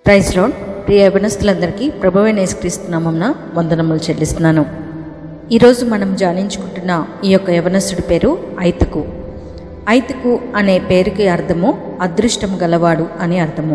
praise load ప్రియ యవనస్తులందరికీ ప్రభువైన యేసుక్రీస్తునామంన వందనములు చెల్లిస్తున్నాను ఈరోజు మనం ధ్యానించుకుంటున్న ఈ యొక్క యవనస్తుడి పేరు ఐతుకు ఐతుకు అనే పేరుకి అర్థము అదృష్టం గలవాడు అని అర్థము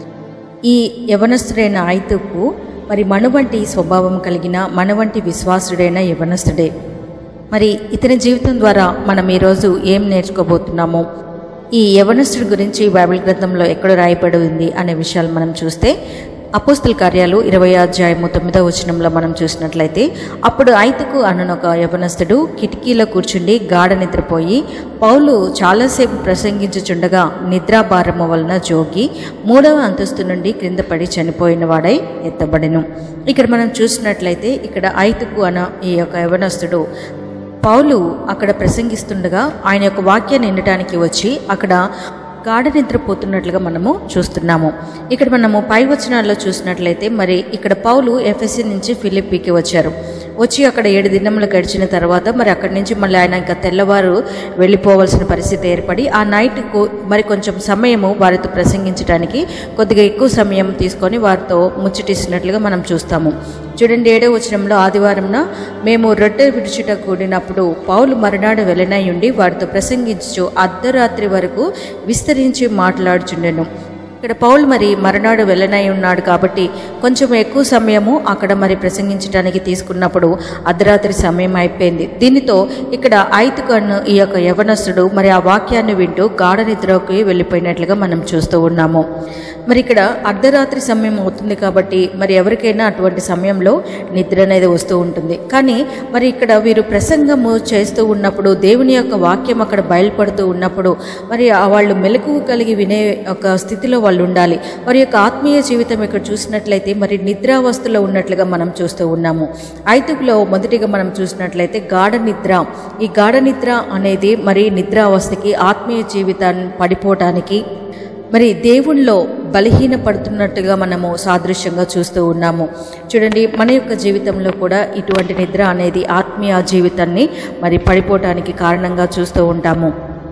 ఈ యవనస్తుడైన ఐతుకు మరి మన వంటి స్వభావం కలిగిన మన వంటి విశ్వాసుడైన యవనస్తుడే మరి ఇతని జీవితం ద్వారా మనం ఈరోజు ఏం నేర్చుకోబోతున్నామో ఈ యవనస్తుడి గురించి బైబిల్ గ్రంథంలో ఎక్కడ రాయబడి ఉంది అనే విషయాలు మనం చూస్తే అపోస్తుల కార్యాలు ఇరవై అధ్యాయము తొమ్మిదవ వచనంలో మనం చూసినట్లయితే అప్పుడు ఐతుకు అనొక యవనస్తుడు కిటికీలో కూర్చుండి గాఢ నిద్రపోయి పౌలు చాలాసేపు ప్రసంగించుచుండగా నిద్రాభారము వలన జోగి మూడవ అంతస్తు నుండి క్రింద పడి చనిపోయిన వాడై ఎత్తబడెను ఇక్కడ మనం చూసినట్లయితే ఇక్కడ ఐతుకు అన ఈ యొక్క యవనస్తుడు పౌలు అక్కడ ప్రసంగిస్తుండగా ఆయన యొక్క వాక్యాన్ని వినడానికి వచ్చి అక్కడ గాఢ నిద్రపోతున్నట్లుగా మనము చూస్తున్నాము ఇక్కడ మనము పై వచనాల్లో చూసినట్లయితే మరి ఇక్కడ పౌలు ఎఫ్ఎస్సి నుంచి ఫిలిప్పీకి వచ్చారు వచ్చి అక్కడ ఏడు దినములు గడిచిన తర్వాత మరి అక్కడి నుంచి మళ్ళీ ఆయన ఇంకా తెల్లవారు వెళ్ళిపోవాల్సిన పరిస్థితి ఏర్పడి ఆ నైట్కు మరి కొంచెం సమయము వారితో ప్రసంగించడానికి కొద్దిగా ఎక్కువ సమయం తీసుకొని వారితో ముచ్చటిస్తున్నట్లుగా మనం చూస్తాము చూడండి ఏడో వచనంలో ఆదివారంన మేము రొట్టె విడుచుట కూడినప్పుడు పౌలు మరునాడు వెళ్ళనయ్యుండి వారితో ప్రసంగించు అర్ధరాత్రి వరకు విస్తరించి మాట్లాడుచుండెను ఇక్కడ పౌల్ మరి మరునాడు వెళ్ళనై ఉన్నాడు కాబట్టి కొంచెం ఎక్కువ సమయము అక్కడ మరి ప్రసంగించడానికి తీసుకున్నప్పుడు అర్ధరాత్రి సమయం అయిపోయింది దీనితో ఇక్కడ ఐతుకన్ను ఈ యొక్క యవనస్తుడు మరి ఆ వాక్యాన్ని వింటూ గాఢ నిద్రకి వెళ్ళిపోయినట్లుగా మనం చూస్తూ ఉన్నాము మరి ఇక్కడ అర్ధరాత్రి సమయం అవుతుంది కాబట్టి మరి ఎవరికైనా అటువంటి సమయంలో నిద్ర అనేది వస్తూ ఉంటుంది కానీ మరి ఇక్కడ వీరు ప్రసంగము చేస్తూ ఉన్నప్పుడు దేవుని యొక్క వాక్యం అక్కడ బయలుపడుతూ ఉన్నప్పుడు మరి ఆ వాళ్ళు మెలకువ కలిగి వినే ఒక స్థితిలో వాళ్ళు ఉండాలి వారి యొక్క ఆత్మీయ జీవితం ఇక్కడ చూసినట్లయితే మరి నిద్రావస్థలో ఉన్నట్లుగా మనం చూస్తూ ఉన్నాము ఐదుగులో మొదటిగా మనం చూసినట్లయితే గాఢ నిద్ర ఈ గాఢ నిద్ర అనేది మరి నిద్రావస్థకి ఆత్మీయ జీవితాన్ని పడిపోవటానికి మరి దేవుణ్ణిలో బలహీన పడుతున్నట్టుగా మనము సాదృశ్యంగా చూస్తూ ఉన్నాము చూడండి మన యొక్క జీవితంలో కూడా ఇటువంటి నిద్ర అనేది ఆత్మీయ జీవితాన్ని మరి పడిపోవటానికి కారణంగా చూస్తూ ఉంటాము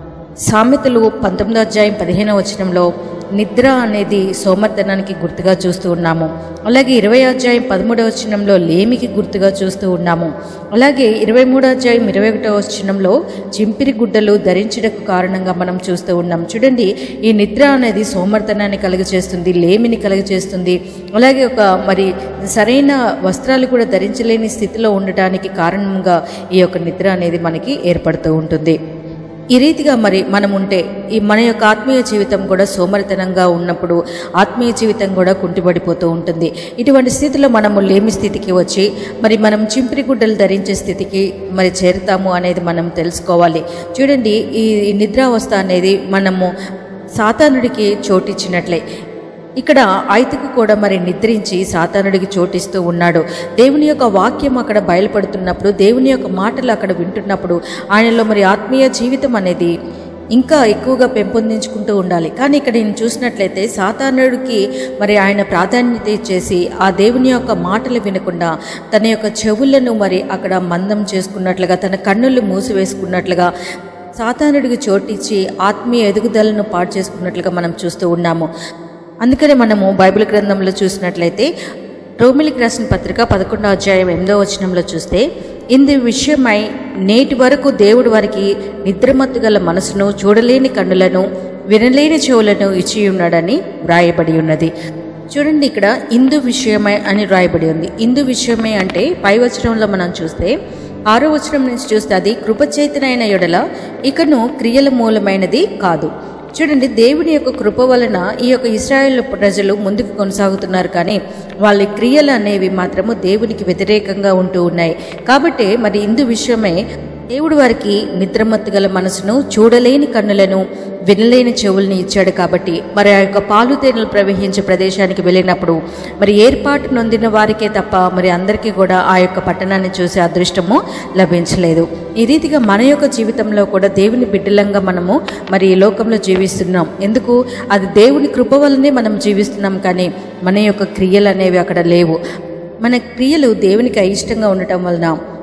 సామెతలు పంతొమ్మిదో అధ్యాయం పదిహేనవ వచనంలో నిద్ర అనేది సోమర్తనానికి గుర్తుగా చూస్తూ ఉన్నాము అలాగే ఇరవై అధ్యాయం పదమూడవ వచనంలో లేమికి గుర్తుగా చూస్తూ ఉన్నాము అలాగే ఇరవై మూడో అధ్యాయం ఇరవై ఒకటో వచనంలో చింపిరి గుడ్డలు ధరించడానికి కారణంగా మనం చూస్తూ ఉన్నాం చూడండి ఈ నిద్ర అనేది సోమర్తనాన్ని కలుగజేస్తుంది లేమిని కలుగజేస్తుంది అలాగే ఒక మరి సరైన వస్త్రాలు కూడా ధరించలేని స్థితిలో ఉండటానికి కారణంగా ఈ యొక్క నిద్ర అనేది మనకి ఏర్పడుతూ ఉంటుంది ఈ రీతిగా మరి మనం ఉంటే ఈ మన యొక్క ఆత్మీయ జీవితం కూడా సోమరితనంగా ఉన్నప్పుడు ఆత్మీయ జీవితం కూడా కుంటిపడిపోతూ ఉంటుంది ఇటువంటి స్థితిలో మనము లేమి స్థితికి వచ్చి మరి మనం చింపిరి గుడ్డలు ధరించే స్థితికి మరి చేరుతాము అనేది మనం తెలుసుకోవాలి చూడండి ఈ నిద్రావస్థ అనేది మనము సాతానుడికి చోటిచ్చినట్లే ఇక్కడ ఐతుకు కూడా మరి నిద్రించి సాతానుడికి చోటిస్తూ ఉన్నాడు దేవుని యొక్క వాక్యం అక్కడ బయలుపడుతున్నప్పుడు దేవుని యొక్క మాటలు అక్కడ వింటున్నప్పుడు ఆయనలో మరి ఆత్మీయ జీవితం అనేది ఇంకా ఎక్కువగా పెంపొందించుకుంటూ ఉండాలి కానీ ఇక్కడ నేను చూసినట్లయితే సాతానుడికి మరి ఆయన ప్రాధాన్యత ఇచ్చేసి ఆ దేవుని యొక్క మాటలు వినకుండా తన యొక్క చెవులను మరి అక్కడ మందం చేసుకున్నట్లుగా తన కన్నులు మూసివేసుకున్నట్లుగా సాతానుడికి చోటిచ్చి ఆత్మీయ ఎదుగుదలను పాటు చేసుకున్నట్లుగా మనం చూస్తూ ఉన్నాము అందుకనే మనము బైబిల్ గ్రంథంలో చూసినట్లయితే రోమిలికి రాసిన పత్రిక పదకొండో అధ్యాయం ఎనిమిదో వచనంలో చూస్తే ఇందు విషయమై నేటి వరకు దేవుడు వారికి నిద్రమత్తు గల మనసును చూడలేని కన్నులను వినలేని చెవులను ఇచ్చి ఉన్నాడని వ్రాయబడి ఉన్నది చూడండి ఇక్కడ ఇందు విషయమై అని వ్రాయబడి ఉంది ఇందు విషయమే అంటే పై వచనంలో మనం చూస్తే ఆరో వచనం నుంచి చూస్తే అది కృపచేతనైన ఎడల ఇకను క్రియల మూలమైనది కాదు చూడండి దేవుని యొక్క కృప వలన ఈ యొక్క ఇస్రాయేల్ ప్రజలు ముందుకు కొనసాగుతున్నారు కానీ వాళ్ళ క్రియలు అనేవి మాత్రము దేవునికి వ్యతిరేకంగా ఉంటూ ఉన్నాయి కాబట్టి మరి ఇందు విషయమే దేవుడు వారికి నిద్రమత్తు గల మనసును చూడలేని కన్నులను వినలేని చెవుల్ని ఇచ్చాడు కాబట్టి మరి ఆ యొక్క పాలు తేనెలు ప్రవహించే ప్రదేశానికి వెళ్ళినప్పుడు మరి ఏర్పాటు నొందిన వారికే తప్ప మరి అందరికీ కూడా ఆ యొక్క పట్టణాన్ని చూసే అదృష్టము లభించలేదు ఈ రీతిగా మన యొక్క జీవితంలో కూడా దేవుని బిడ్డలంగా మనము మరి ఈ లోకంలో జీవిస్తున్నాం ఎందుకు అది దేవుని కృప వల్లనే మనం జీవిస్తున్నాం కానీ మన యొక్క క్రియలు అనేవి అక్కడ లేవు మన క్రియలు దేవునికి అయిష్టంగా ఉండటం వలన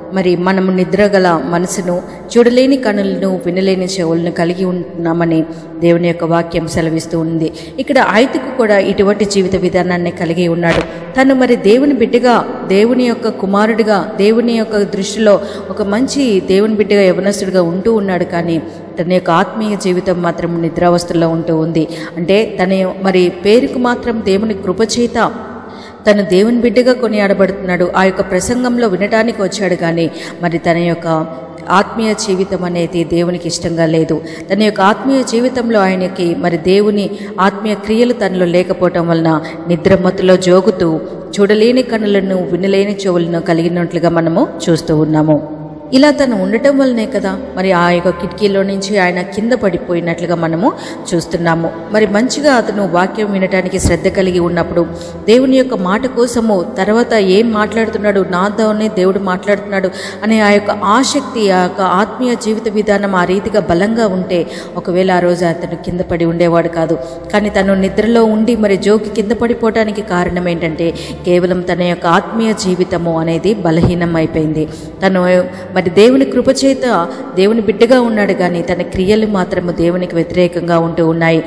మరి మనము నిద్రగల మనసును చూడలేని కనులను వినలేని చెవులను కలిగి ఉంటున్నామని దేవుని యొక్క వాక్యం సెలవిస్తూ ఉంది ఇక్కడ ఐతుకు కూడా ఇటువంటి జీవిత విధానాన్ని కలిగి ఉన్నాడు తను మరి దేవుని బిడ్డగా దేవుని యొక్క కుమారుడిగా దేవుని యొక్క దృష్టిలో ఒక మంచి దేవుని బిడ్డగా యవనస్తుడిగా ఉంటూ ఉన్నాడు కానీ తన యొక్క ఆత్మీయ జీవితం మాత్రం నిద్రావస్థలో ఉంటూ ఉంది అంటే తన మరి పేరుకు మాత్రం దేవుని కృపచేత తను దేవుని బిడ్డగా కొనియాడబడుతున్నాడు ఆ యొక్క ప్రసంగంలో వినడానికి వచ్చాడు కానీ మరి తన యొక్క ఆత్మీయ జీవితం అనేది దేవునికి ఇష్టంగా లేదు తన యొక్క ఆత్మీయ జీవితంలో ఆయనకి మరి దేవుని ఆత్మీయ క్రియలు తనలో లేకపోవటం వలన నిద్రమత్తులో జోగుతూ చూడలేని కన్నులను వినలేని చెవులను కలిగినట్లుగా మనము చూస్తూ ఉన్నాము ఇలా తను ఉండటం వల్లనే కదా మరి ఆ యొక్క కిటికీలో నుంచి ఆయన కింద పడిపోయినట్లుగా మనము చూస్తున్నాము మరి మంచిగా అతను వాక్యం వినటానికి శ్రద్ధ కలిగి ఉన్నప్పుడు దేవుని యొక్క మాట కోసము తర్వాత ఏం మాట్లాడుతున్నాడు నాతోనే దేవుడు మాట్లాడుతున్నాడు అనే ఆ యొక్క ఆసక్తి ఆ యొక్క ఆత్మీయ జీవిత విధానం ఆ రీతిగా బలంగా ఉంటే ఒకవేళ ఆ రోజు అతను కింద పడి ఉండేవాడు కాదు కానీ తను నిద్రలో ఉండి మరి జోకి కింద పడిపోవటానికి కారణం ఏంటంటే కేవలం తన యొక్క ఆత్మీయ జీవితము అనేది బలహీనం అయిపోయింది తను మరి దేవుని కృపచేత దేవుని బిడ్డగా ఉన్నాడు కానీ తన క్రియలు మాత్రము దేవునికి వ్యతిరేకంగా ఉంటూ ఉన్నాయి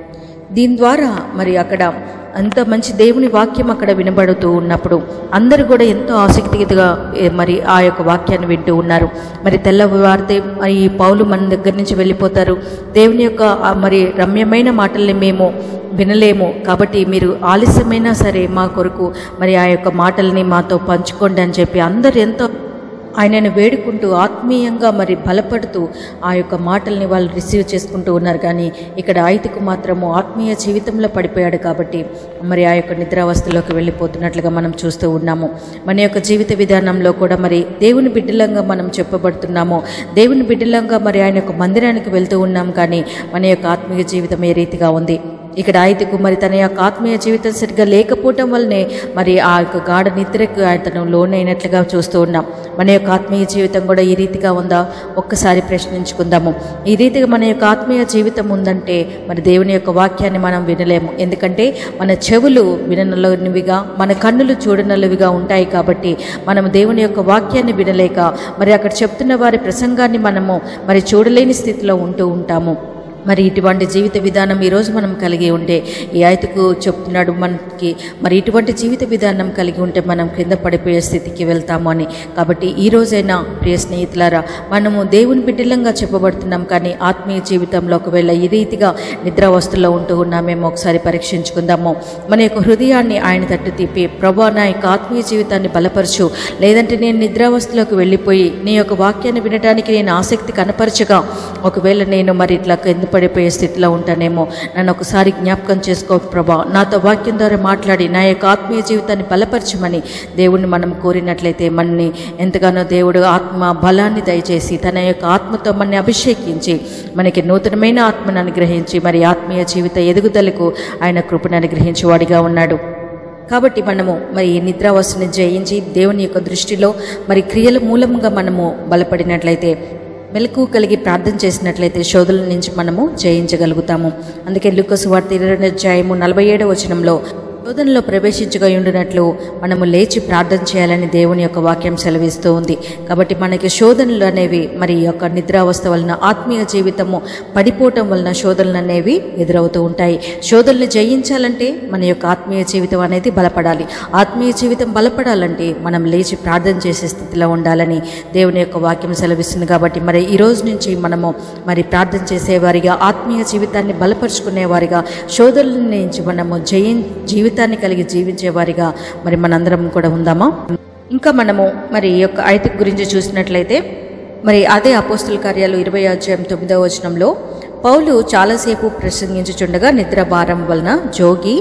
దీని ద్వారా మరి అక్కడ అంత మంచి దేవుని వాక్యం అక్కడ వినబడుతూ ఉన్నప్పుడు అందరూ కూడా ఎంతో ఆసక్తిగా ఏ, మరి ఆ యొక్క వాక్యాన్ని వింటూ ఉన్నారు మరి తెల్లవారితే మరి ఈ పౌలు మన దగ్గర నుంచి వెళ్ళిపోతారు దేవుని యొక్క ఆ మరి రమ్యమైన మాటల్ని మేము వినలేము కాబట్టి మీరు ఆలస్యమైనా సరే మా కొరకు మరి ఆ యొక్క మాటల్ని మాతో పంచుకోండి అని చెప్పి అందరు ఎంతో ఆయనను వేడుకుంటూ ఆత్మీయంగా మరి బలపడుతూ ఆ యొక్క మాటల్ని వాళ్ళు రిసీవ్ చేసుకుంటూ ఉన్నారు కానీ ఇక్కడ ఐతుకు మాత్రము ఆత్మీయ జీవితంలో పడిపోయాడు కాబట్టి మరి ఆ యొక్క నిద్రావస్థలోకి వెళ్ళిపోతున్నట్లుగా మనం చూస్తూ ఉన్నాము మన యొక్క జీవిత విధానంలో కూడా మరి దేవుని బిడ్డలంగా మనం చెప్పబడుతున్నాము దేవుని బిడ్డలంగా మరి ఆయన యొక్క మందిరానికి వెళ్తూ ఉన్నాం కానీ మన యొక్క ఆత్మీయ జీవితం ఏ రీతిగా ఉంది ఇక్కడ ఐదుకు మరి తన యొక్క ఆత్మీయ జీవితం సరిగ్గా లేకపోవటం వల్లనే మరి ఆ యొక్క గాఢ నిద్రకు అతను లోనైనట్లుగా చూస్తూ ఉన్నాం మన యొక్క ఆత్మీయ జీవితం కూడా ఈ రీతిగా ఉందా ఒక్కసారి ప్రశ్నించుకుందాము ఈ రీతిగా మన యొక్క ఆత్మీయ జీవితం ఉందంటే మరి దేవుని యొక్క వాక్యాన్ని మనం వినలేము ఎందుకంటే మన చెవులు విననలవిగా మన కన్నులు చూడనలవిగా ఉంటాయి కాబట్టి మనం దేవుని యొక్క వాక్యాన్ని వినలేక మరి అక్కడ చెప్తున్న వారి ప్రసంగాన్ని మనము మరి చూడలేని స్థితిలో ఉంటూ ఉంటాము మరి ఇటువంటి జీవిత విధానం ఈరోజు మనం కలిగి ఉంటే ఈ ఆయతకు చెప్తున్నాడు మనకి మరి ఇటువంటి జీవిత విధానం కలిగి ఉంటే మనం క్రింద పడిపోయే స్థితికి వెళ్తాము అని కాబట్టి ఈ రోజైనా ప్రియ స్నేహితులారా మనము దేవుని బిడ్డలంగా చెప్పబడుతున్నాం కానీ ఆత్మీయ జీవితంలో ఒకవేళ ఈ రీతిగా నిద్రావస్థలో ఉంటూ ఉన్నామేమో ఒకసారి పరీక్షించుకుందాము మన యొక్క హృదయాన్ని ఆయన తట్టు తిప్పి ప్రభా నా యొక్క ఆత్మీయ జీవితాన్ని బలపరచు లేదంటే నేను నిద్రావస్థలోకి వెళ్ళిపోయి నీ యొక్క వాక్యాన్ని వినడానికి నేను ఆసక్తి కనపరచగా ఒకవేళ నేను మరి ఇట్లా కింద పడిపోయే స్థితిలో ఉంటానేమో నన్ను ఒకసారి జ్ఞాపకం చేసుకో ప్రభా నాతో వాక్యం ద్వారా మాట్లాడి నా యొక్క ఆత్మీయ జీవితాన్ని బలపరచమని దేవుణ్ణి మనం కోరినట్లయితే మనని ఎంతగానో దేవుడు ఆత్మ బలాన్ని దయచేసి తన యొక్క ఆత్మతో మనని అభిషేకించి మనకి నూతనమైన ఆత్మను అనుగ్రహించి మరి ఆత్మీయ జీవిత ఎదుగుదలకు ఆయన కృపను అనుగ్రహించేవాడిగా ఉన్నాడు కాబట్టి మనము మరి ఈ నిద్రావస్థని జయించి దేవుని యొక్క దృష్టిలో మరి క్రియల మూలంగా మనము బలపడినట్లయితే మెలకు కలిగి ప్రార్థన చేసినట్లయితే శోధుల నుంచి మనము జయించగలుగుతాము అందుకే లుకసు వార్త ఇరవై రెండు అధ్యాయము నలభై ఏడవ వచనంలో శోధనలో ప్రవేశించగా ఉండినట్లు మనము లేచి ప్రార్థన చేయాలని దేవుని యొక్క వాక్యం సెలవిస్తూ ఉంది కాబట్టి మనకి శోధనలు అనేవి మరి ఈ యొక్క నిద్రావస్థ వలన ఆత్మీయ జీవితము పడిపోవటం వలన శోధనలు అనేవి ఎదురవుతూ ఉంటాయి శోధనలు జయించాలంటే మన యొక్క ఆత్మీయ జీవితం అనేది బలపడాలి ఆత్మీయ జీవితం బలపడాలంటే మనం లేచి ప్రార్థన చేసే స్థితిలో ఉండాలని దేవుని యొక్క వాక్యం సెలవిస్తుంది కాబట్టి మరి ఈ రోజు నుంచి మనము మరి ప్రార్థన చేసేవారిగా ఆత్మీయ జీవితాన్ని బలపరుచుకునేవారిగా శోధనల నుంచి మనము జయిన్ జీవితాన్ని కలిగి జీవించేవారిగా మరి మనందరం కూడా ఉందామా ఇంకా మనము మరి ఈ యొక్క ఐతిక గురించి చూసినట్లయితే మరి అదే అపోస్తుల కార్యాలు ఇరవై అధ్యాయం తొమ్మిదవ వచనంలో పౌలు చాలాసేపు ప్రసంగించుచుండగా నిద్ర భారం వలన జోగి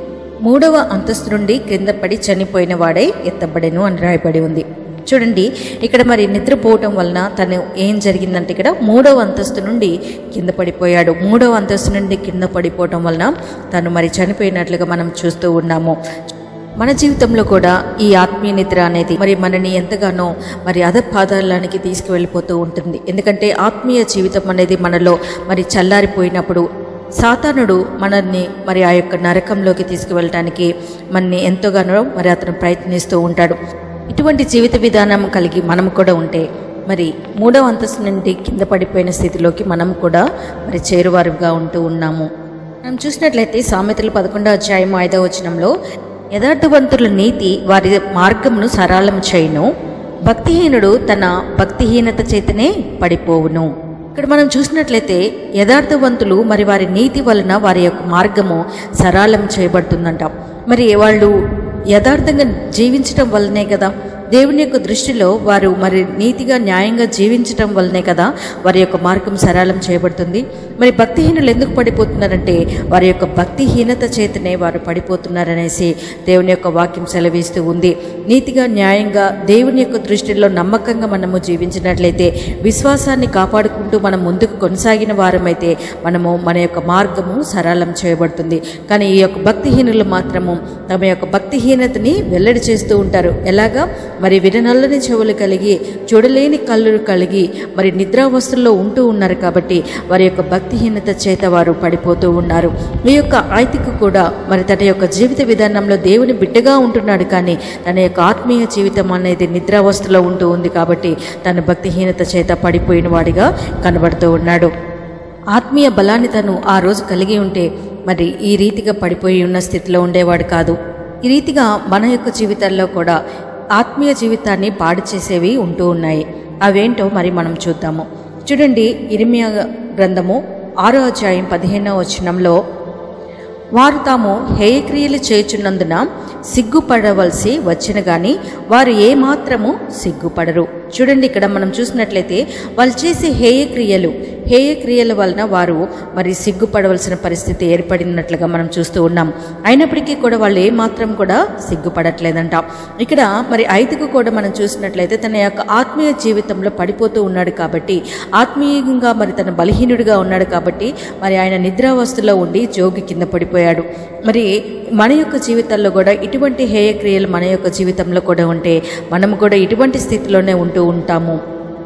మూడవ అంతస్తు నుండి క్రింద పడి చనిపోయిన వాడై ఎత్తబడెను అని రాయబడి ఉంది చూడండి ఇక్కడ మరి నిద్రపోవటం వలన తను ఏం జరిగిందంటే ఇక్కడ మూడవ అంతస్తు నుండి కింద పడిపోయాడు మూడవ అంతస్తు నుండి కింద పడిపోవటం వలన తను మరి చనిపోయినట్లుగా మనం చూస్తూ ఉన్నాము మన జీవితంలో కూడా ఈ ఆత్మీయ నిద్ర అనేది మరి మనని ఎంతగానో మరి అధపాదాలనికి తీసుకువెళ్ళిపోతూ ఉంటుంది ఎందుకంటే ఆత్మీయ జీవితం అనేది మనలో మరి చల్లారిపోయినప్పుడు సాతానుడు మనల్ని మరి ఆ యొక్క నరకంలోకి తీసుకువెళ్ళటానికి మనని ఎంతగానో మరి అతను ప్రయత్నిస్తూ ఉంటాడు ఇటువంటి జీవిత విధానం కలిగి మనం కూడా ఉంటే మరి మూడవ అంతస్తు నుండి కింద పడిపోయిన స్థితిలోకి మనం కూడా మరి చేరువారుగా ఉంటూ ఉన్నాము మనం చూసినట్లయితే సామెతలు పదకొండో అధ్యాయం ఐదవ వచనంలో యథార్థవంతుల నీతి వారి మార్గమును సరళం చేయును భక్తిహీనుడు తన భక్తిహీనత చేతనే పడిపోవును ఇక్కడ మనం చూసినట్లయితే యథార్థవంతులు మరి వారి నీతి వలన వారి యొక్క మార్గము సరళం చేయబడుతుందంట మరి వాళ్ళు యథార్థంగా జీవించటం వల్లనే కదా దేవుని యొక్క దృష్టిలో వారు మరి నీతిగా న్యాయంగా జీవించటం వల్లనే కదా వారి యొక్క మార్గం సరళం చేయబడుతుంది మరి భక్తిహీనులు ఎందుకు పడిపోతున్నారంటే వారి యొక్క భక్తిహీనత చేతనే వారు పడిపోతున్నారనేసి దేవుని యొక్క వాక్యం సెలవిస్తూ ఉంది నీతిగా న్యాయంగా దేవుని యొక్క దృష్టిలో నమ్మకంగా మనము జీవించినట్లయితే విశ్వాసాన్ని కాపాడుకుంటూ మనం ముందుకు కొనసాగిన వారమైతే మనము మన యొక్క మార్గము సరళం చేయబడుతుంది కానీ ఈ యొక్క భక్తిహీనులు మాత్రము తమ యొక్క భక్తిహీనతని వెల్లడి చేస్తూ ఉంటారు ఎలాగా మరి విననల్లని చెవులు కలిగి చూడలేని కళ్ళు కలిగి మరి నిద్రావస్థల్లో ఉంటూ ఉన్నారు కాబట్టి వారి యొక్క భక్తిహీనత చేత వారు పడిపోతూ ఉన్నారు ఈ యొక్క ఐతికు కూడా మరి తన యొక్క జీవిత విధానంలో దేవుని బిడ్డగా ఉంటున్నాడు కానీ తన యొక్క ఆత్మీయ జీవితం అనేది నిద్రావస్థలో ఉంటూ ఉంది కాబట్టి తన భక్తిహీనత చేత పడిపోయిన వాడిగా కనబడుతూ ఉన్నాడు ఆత్మీయ బలాన్ని తను ఆ రోజు కలిగి ఉంటే మరి ఈ రీతిగా పడిపోయి ఉన్న స్థితిలో ఉండేవాడు కాదు ఈ రీతిగా మన యొక్క జీవితాల్లో కూడా ఆత్మీయ జీవితాన్ని పాడు చేసేవి ఉంటూ ఉన్నాయి అవేంటో మరి మనం చూద్దాము చూడండి ఇరిమియా గ్రంథము ఆరో అధ్యాయం పదిహేనవ వచనంలో వారు తాము హేయక్రియలు చేయుచున్నందున సిగ్గుపడవలసి వచ్చిన గాని వారు ఏమాత్రము సిగ్గుపడరు చూడండి ఇక్కడ మనం చూసినట్లయితే వాళ్ళు చేసే హేయక్రియలు హేయక్రియల వలన వారు మరి సిగ్గుపడవలసిన పరిస్థితి ఏర్పడినట్లుగా మనం చూస్తూ ఉన్నాం అయినప్పటికీ కూడా వాళ్ళు ఏమాత్రం కూడా సిగ్గుపడట్లేదంట ఇక్కడ మరి ఐదుకు కూడా మనం చూసినట్లయితే తన యొక్క ఆత్మీయ జీవితంలో పడిపోతూ ఉన్నాడు కాబట్టి ఆత్మీయంగా మరి తన బలహీనుడిగా ఉన్నాడు కాబట్టి మరి ఆయన నిద్రావస్థలో ఉండి జోగి కింద పడిపోయాడు మరి మన యొక్క జీవితాల్లో కూడా ఇటువంటి హేయక్రియలు మన యొక్క జీవితంలో కూడా ఉంటే మనం కూడా ఇటువంటి స్థితిలోనే ఉంటూ ఉంటాము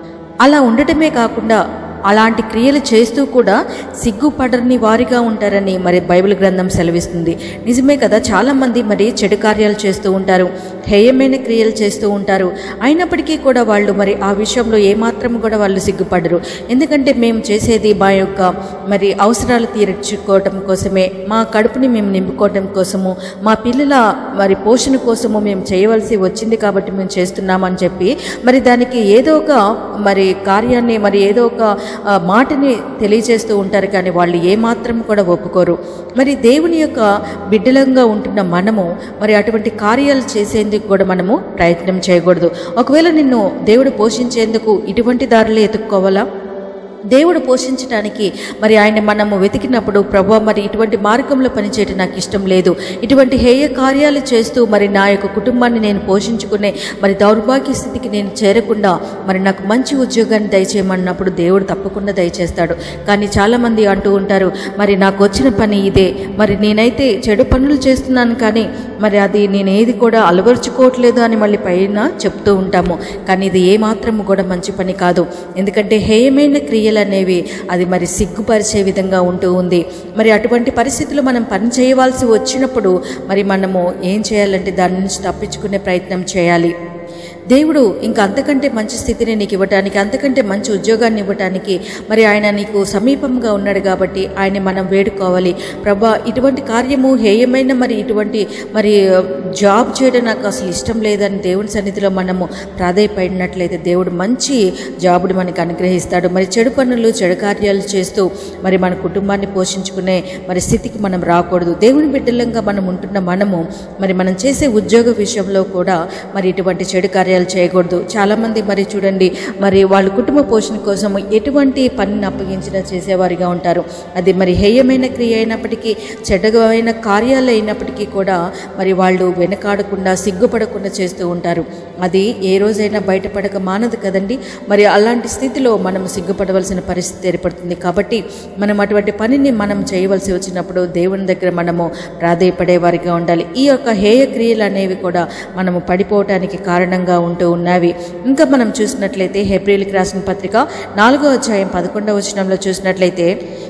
అలా ఉండటమే కాకుండా అలాంటి క్రియలు చేస్తూ కూడా సిగ్గుపడని వారిగా ఉంటారని మరి బైబిల్ గ్రంథం సెలవిస్తుంది నిజమే కదా చాలామంది మరి చెడు కార్యాలు చేస్తూ ఉంటారు హేయమైన క్రియలు చేస్తూ ఉంటారు అయినప్పటికీ కూడా వాళ్ళు మరి ఆ విషయంలో ఏమాత్రం కూడా వాళ్ళు సిగ్గుపడరు ఎందుకంటే మేము చేసేది మా యొక్క మరి అవసరాలు తీర్చుకోవటం కోసమే మా కడుపుని మేము నింపుకోవటం కోసము మా పిల్లల మరి పోషణ కోసము మేము చేయవలసి వచ్చింది కాబట్టి మేము చేస్తున్నామని చెప్పి మరి దానికి ఏదో ఒక మరి కార్యాన్ని మరి ఏదో ఒక ఆ, మాటని తెలియజేస్తూ ఉంటారు కానీ వాళ్ళు ఏమాత్రం కూడా ఒప్పుకోరు మరి దేవుని యొక్క బిడ్డలంగా ఉంటున్న మనము మరి అటువంటి కార్యాలు చేసేందుకు కూడా మనము ప్రయత్నం చేయకూడదు ఒకవేళ నిన్ను దేవుడు పోషించేందుకు ఇటువంటి దారులు ఎత్తుక్కోవాలా దేవుడు పోషించడానికి మరి ఆయన మనము వెతికినప్పుడు ప్రభు మరి ఇటువంటి మార్గంలో పనిచేయటం నాకు ఇష్టం లేదు ఇటువంటి హేయ కార్యాలు చేస్తూ మరి నా యొక్క కుటుంబాన్ని నేను పోషించుకునే మరి దౌర్భాగ్య స్థితికి నేను చేరకుండా మరి నాకు మంచి ఉద్యోగాన్ని దయచేయమన్నప్పుడు దేవుడు తప్పకుండా దయచేస్తాడు కానీ చాలామంది అంటూ ఉంటారు మరి నాకు వచ్చిన పని ఇదే మరి నేనైతే చెడు పనులు చేస్తున్నాను కానీ మరి అది నేను ఏది కూడా అలవరుచుకోవట్లేదు అని మళ్ళీ పైన చెప్తూ ఉంటాము కానీ ఇది ఏమాత్రము కూడా మంచి పని కాదు ఎందుకంటే హేయమైన క్రియలు అనేవి అది మరి సిగ్గుపరిచే విధంగా ఉంటూ ఉంది మరి అటువంటి పరిస్థితుల్లో మనం పని చేయవలసి వచ్చినప్పుడు మరి మనము ఏం చేయాలంటే దాని నుంచి తప్పించుకునే ప్రయత్నం చేయాలి దేవుడు ఇంకా అంతకంటే మంచి స్థితిని నీకు ఇవ్వటానికి అంతకంటే మంచి ఉద్యోగాన్ని ఇవ్వటానికి మరి ఆయన నీకు సమీపంగా ఉన్నాడు కాబట్టి ఆయన మనం వేడుకోవాలి ప్రభా ఇటువంటి కార్యము హేయమైన మరి ఇటువంటి మరి జాబ్ చేయడం నాకు అసలు ఇష్టం లేదని దేవుని సన్నిధిలో మనము ప్రాధాయపడినట్లయితే దేవుడు మంచి జాబుని మనకి అనుగ్రహిస్తాడు మరి చెడు పనులు చెడు కార్యాలు చేస్తూ మరి మన కుటుంబాన్ని పోషించుకునే మరి స్థితికి మనం రాకూడదు దేవుని బిడ్డలంగా మనం ఉంటున్న మనము మరి మనం చేసే ఉద్యోగ విషయంలో కూడా మరి ఇటువంటి చెడు కార్యాలు చేయకూడదు చాలామంది మరి చూడండి మరి వాళ్ళ కుటుంబ పోషణ కోసం ఎటువంటి పనిని అప్పగించినా చేసేవారిగా ఉంటారు అది మరి హేయమైన క్రియ అయినప్పటికీ చెడ్డమైన కార్యాలు అయినప్పటికీ కూడా మరి వాళ్ళు వెనకాడకుండా సిగ్గుపడకుండా చేస్తూ ఉంటారు అది ఏ రోజైనా బయటపడక మానదు కదండి మరి అలాంటి స్థితిలో మనం సిగ్గుపడవలసిన పరిస్థితి ఏర్పడుతుంది కాబట్టి మనం అటువంటి పనిని మనం చేయవలసి వచ్చినప్పుడు దేవుని దగ్గర మనము ప్రాధేయపడేవారిగా ఉండాలి ఈ యొక్క హేయ క్రియలు అనేవి కూడా మనము పడిపోవటానికి కారణంగా ఉంటూ ఉన్నవి ఇంకా మనం చూసినట్లయితే హెబ్రిల్కి రాసిన పత్రిక నాలుగో అధ్యాయం పదకొండవ వచనంలో చూసినట్లయితే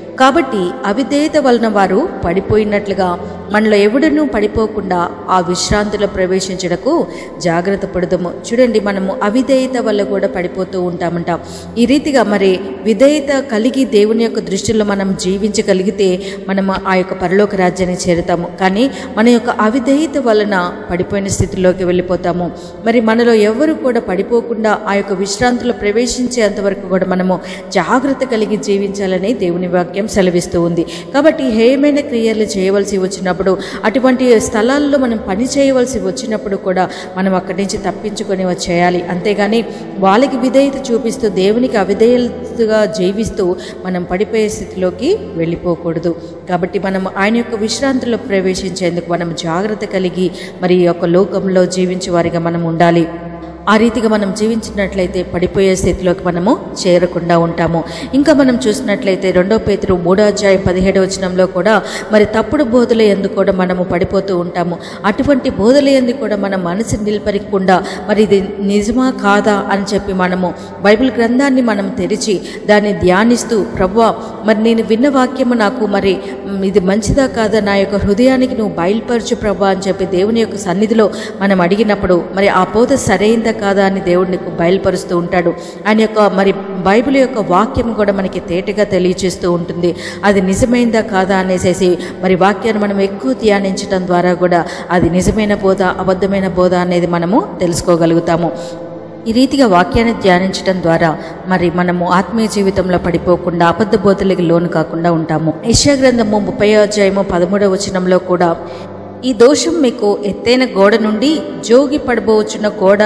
కాబట్టి అవిధేయత వలన వారు పడిపోయినట్లుగా మనలో ఎవడనూ పడిపోకుండా ఆ విశ్రాంతిలో ప్రవేశించడకు జాగ్రత్త పడదము చూడండి మనము అవిధేయత వల్ల కూడా పడిపోతూ ఉంటామంట ఈ రీతిగా మరి విధేయత కలిగి దేవుని యొక్క దృష్టిలో మనం జీవించగలిగితే మనము ఆ యొక్క పరలోక రాజ్యాన్ని చేరుతాము కానీ మన యొక్క అవిధేయత వలన పడిపోయిన స్థితిలోకి వెళ్ళిపోతాము మరి మనలో ఎవరు కూడా పడిపోకుండా ఆ యొక్క విశ్రాంతిలో ప్రవేశించేంత వరకు కూడా మనము జాగ్రత్త కలిగి జీవించాలని దేవుని వాక్యం సెలవిస్తూ ఉంది కాబట్టి హేయమైన క్రియలు చేయవలసి వచ్చినప్పుడు అటువంటి స్థలాల్లో మనం పని చేయవలసి వచ్చినప్పుడు కూడా మనం అక్కడి నుంచి తప్పించుకొని వచ్చేయాలి అంతేగాని వాళ్ళకి విధేయత చూపిస్తూ దేవునికి అవిధేయతగా జీవిస్తూ మనం పడిపోయే స్థితిలోకి వెళ్ళిపోకూడదు కాబట్టి మనం ఆయన యొక్క విశ్రాంతిలో ప్రవేశించేందుకు మనం జాగ్రత్త కలిగి మరి ఈ యొక్క లోకంలో జీవించే వారిగా మనం ఉండాలి ఆ రీతిగా మనం జీవించినట్లయితే పడిపోయే స్థితిలోకి మనము చేరకుండా ఉంటాము ఇంకా మనం చూసినట్లయితే రెండో పేతురు మూడో అధ్యాయం పదిహేడవ వచనంలో కూడా మరి తప్పుడు బోధల ఎందు కూడా మనము పడిపోతూ ఉంటాము అటువంటి బోధల ఎందు కూడా మన మనసు నిలపరికుండా మరి ఇది నిజమా కాదా అని చెప్పి మనము బైబిల్ గ్రంథాన్ని మనం తెరిచి దాన్ని ధ్యానిస్తూ ప్రవ్వా మరి నేను విన్న వాక్యము నాకు మరి మ్, ఇది మంచిదా కాదా నా యొక్క హృదయానికి నువ్వు బయలుపరచు ప్రభా అని చెప్పి దేవుని యొక్క సన్నిధిలో మనం అడిగినప్పుడు మరి ఆ బోధ సరైందా కాదా అని దేవుడు నీకు బయలుపరుస్తూ ఉంటాడు ఆయన యొక్క మరి బైబిల్ యొక్క వాక్యం కూడా మనకి తేటగా తెలియచేస్తూ ఉంటుంది అది నిజమైందా కాదా అనేసేసి మరి వాక్యాన్ని మనం ఎక్కువ ధ్యానించడం ద్వారా కూడా అది నిజమైన బోధ అబద్ధమైన బోధ అనేది మనము తెలుసుకోగలుగుతాము ఈ రీతిగా వాక్యాన్ని ధ్యానించడం ద్వారా మరి మనము ఆత్మీయ జీవితంలో పడిపోకుండా అబద్ధ బోధలకు లోను కాకుండా ఉంటాము యెషయా గ్రంథము ముప్పై అధ్యాయము పదమూడవ వచనంలో కూడా ఈ దోషం మీకు ఎత్తైన గోడ నుండి జోగి పడబోచున్న గోడ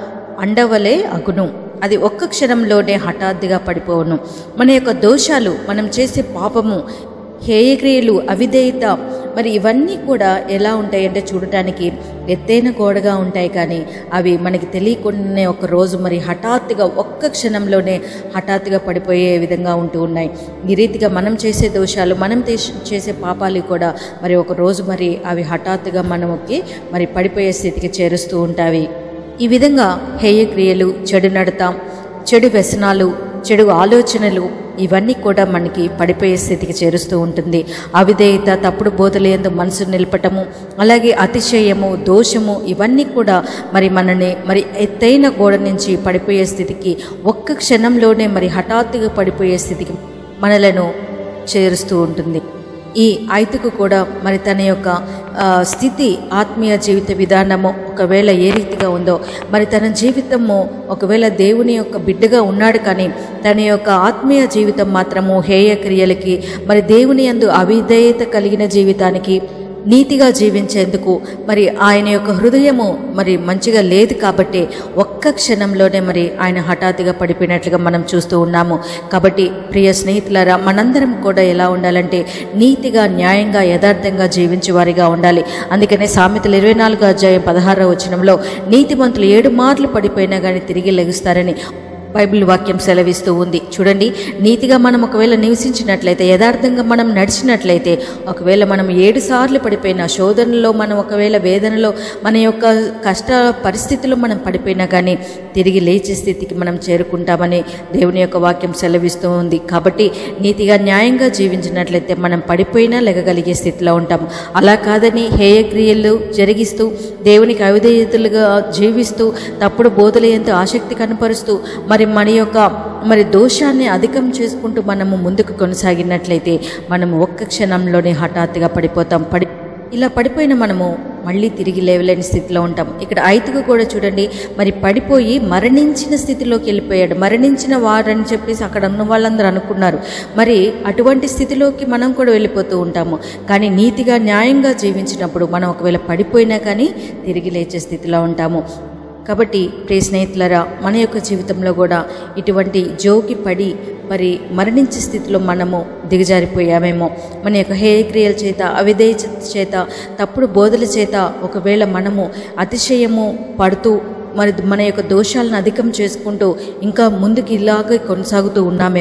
అండవలే అగును అది ఒక్క క్షణంలోనే హఠాత్తుగా పడిపోవును మన యొక్క దోషాలు మనం చేసే పాపము హేయక్రియలు అవిధేయత మరి ఇవన్నీ కూడా ఎలా ఉంటాయంటే చూడటానికి ఎత్తైన గోడగా ఉంటాయి కానీ అవి మనకి తెలియకుండానే ఒక రోజు మరి హఠాత్తుగా ఒక్క క్షణంలోనే హఠాత్తుగా పడిపోయే విధంగా ఉంటూ ఉన్నాయి ఈ రీతిగా మనం చేసే దోషాలు మనం చేసే- చేసే పాపాలు కూడా మరి ఒక రోజు మరి అవి హఠాత్తుగా మనకి మరి పడిపోయే స్థితికి చేరుస్తూ ఉంటాయి ఈ విధంగా హేయ క్రియలు చెడు నడత చెడు వ్యసనాలు చెడు ఆలోచనలు ఇవన్నీ కూడా మనకి పడిపోయే స్థితికి చేరుస్తూ ఉంటుంది అవిధేయత తప్పుడు బోధలేందు మనసు నిలపటము అలాగే అతిశయము దోషము ఇవన్నీ కూడా మరి మనని మరి ఎత్తైన గోడ నుంచి పడిపోయే స్థితికి ఒక్క క్షణంలోనే మరి హఠాత్తుగా పడిపోయే స్థితికి మనలను చేరుస్తూ ఉంటుంది ఈ ఐతుకు కూడా మరి తన యొక్క ఆ, స్థితి ఆత్మీయ జీవిత విధానము ఒకవేళ ఏ రీతిగా ఉందో మరి తన జీవితము ఒకవేళ దేవుని యొక్క బిడ్డగా ఉన్నాడు కానీ తన యొక్క ఆత్మీయ జీవితం మాత్రము హేయ క్రియలకి మరి దేవుని యందు అవిధేయత కలిగిన జీవితానికి నీతిగా జీవించేందుకు మరి ఆయన యొక్క హృదయము మరి మంచిగా లేదు కాబట్టి ఒక్క క్షణంలోనే మరి ఆయన హఠాత్తుగా పడిపోయినట్లుగా మనం చూస్తూ ఉన్నాము కాబట్టి ప్రియ స్నేహితులారా మనందరం కూడా ఎలా ఉండాలంటే నీతిగా న్యాయంగా యథార్థంగా జీవించే వారిగా ఉండాలి అందుకనే సామెతలు ఇరవై నాలుగు అధ్యాయం పదహారవ వచనంలో నీతిమంతులు ఏడు మార్లు పడిపోయినా కానీ తిరిగి లెగుస్తారని బైబిల్ వాక్యం సెలవిస్తూ ఉంది చూడండి నీతిగా మనం ఒకవేళ నివసించినట్లయితే యథార్థంగా మనం నడిచినట్లయితే ఒకవేళ మనం ఏడు సార్లు పడిపోయినా శోధనలో మనం ఒకవేళ వేదనలో మన యొక్క కష్ట పరిస్థితిలో మనం పడిపోయినా కానీ తిరిగి లేచే స్థితికి మనం చేరుకుంటామని దేవుని యొక్క వాక్యం సెలవిస్తూ ఉంది కాబట్టి నీతిగా న్యాయంగా జీవించినట్లయితే మనం పడిపోయినా లెగగలిగే స్థితిలో ఉంటాం అలా కాదని హేయ క్రియలు జరిగిస్తూ దేవునికి అవిధేయతలుగా జీవిస్తూ తప్పుడు బోధల ఎంతో ఆసక్తి కనపరుస్తూ మరి మన యొక్క మరి దోషాన్ని అధికం చేసుకుంటూ మనము ముందుకు కొనసాగినట్లయితే మనము ఒక్క క్షణంలోనే హఠాత్తుగా పడిపోతాం పడి ఇలా పడిపోయిన మనము మళ్ళీ తిరిగి లేవలేని స్థితిలో ఉంటాం ఇక్కడ ఐదుగు కూడా చూడండి మరి పడిపోయి మరణించిన స్థితిలోకి వెళ్ళిపోయాడు మరణించిన వారని చెప్పేసి అక్కడ ఉన్న వాళ్ళందరూ అనుకున్నారు మరి అటువంటి స్థితిలోకి మనం కూడా వెళ్ళిపోతూ ఉంటాము కానీ నీతిగా న్యాయంగా జీవించినప్పుడు మనం ఒకవేళ పడిపోయినా కానీ తిరిగి లేచే స్థితిలో ఉంటాము కాబట్టి ప్రియ స్నేహితులరా మన యొక్క జీవితంలో కూడా ఇటువంటి జోకి పడి మరి మరణించే స్థితిలో మనము దిగజారిపోయామేమో మన యొక్క హేయక్రియల చేత అవిధేయ చేత తప్పుడు బోధల చేత ఒకవేళ మనము అతిశయము పడుతూ మరి మన యొక్క దోషాలను అధికం చేసుకుంటూ ఇంకా ముందుకు ఇలాగే కొనసాగుతూ ఉన్నామేమో